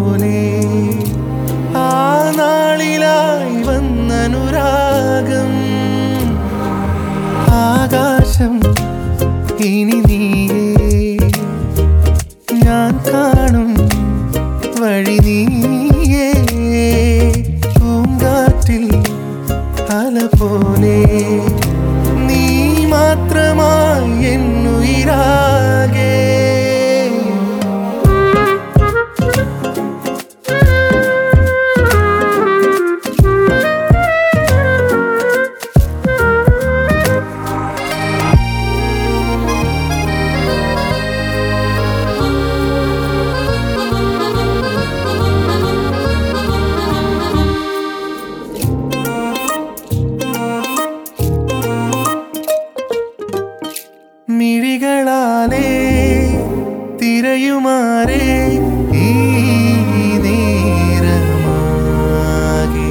പോലെ ആ നാളിലായി വന്നനുരാഗം ആകാശം ഇനി നീയേ ഞാൻ കാണും വഴി നീയേ പൂങ്കാറ്റിൽ അല പോലെ നീ മാത്രമായി എന്നുയിരാകെ മിഴികളാലേ തിരയുമാറേ ഈ നേരമാകെ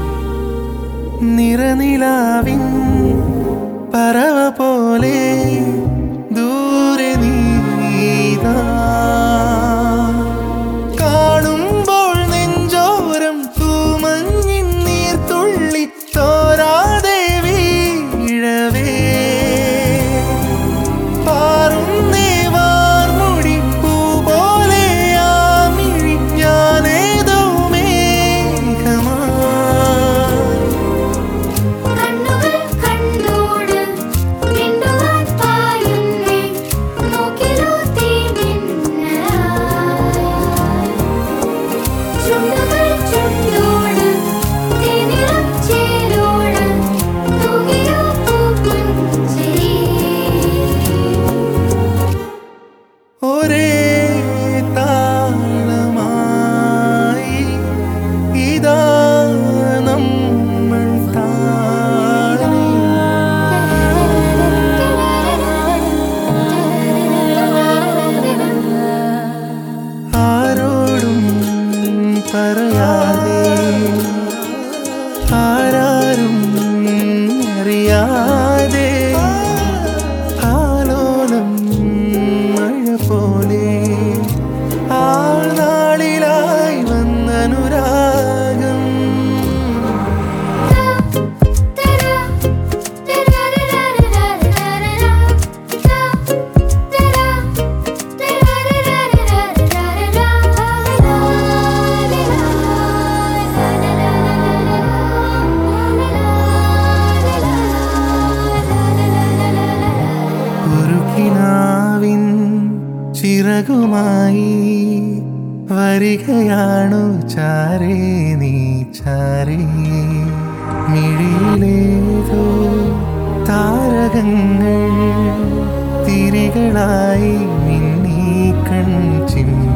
നിറനിലാവിൻ പറവ പോലെ ദൂരെ നീതാ കാണുമ്പോൾ നെഞ്ചോരം തൂമഞ്ഞിൻ നീർത്തുള്ളി തോരാതെ വീഴവേ പാറുന്നേ വാർമുടി പൂ പോലെ ആ മിഴി ഞാനേതോ മേഘമാ കണ്ണുകൾ കണ്ണോട് മിണ്ടുവാൻ പായുന്നേ നോക്കിലോ തീമിന്നലായി ചുണ്ടുകൾ ചുണ്ടോട് തേനിളം ചേലോട് തൂകിയോ പൂക്കുഞ്ചിരി ഒരേ താളമായി ഇതാ നമ്മൾ താഴെ ആരോടും പറയാതെ ആരാരും അറിയാതെ ആലോലം മഴ പോലെ ആ നാളിലായി വന്നനുരാഗം ഒരു കിനാവിൻ ചിറകുമായി വരികയാണു ചാരേ നീ ചാരേ മിഴിയിലേതോ താരകങ്ങൾ തിരികളായി മിന്നീ കൺ ചിമ്മി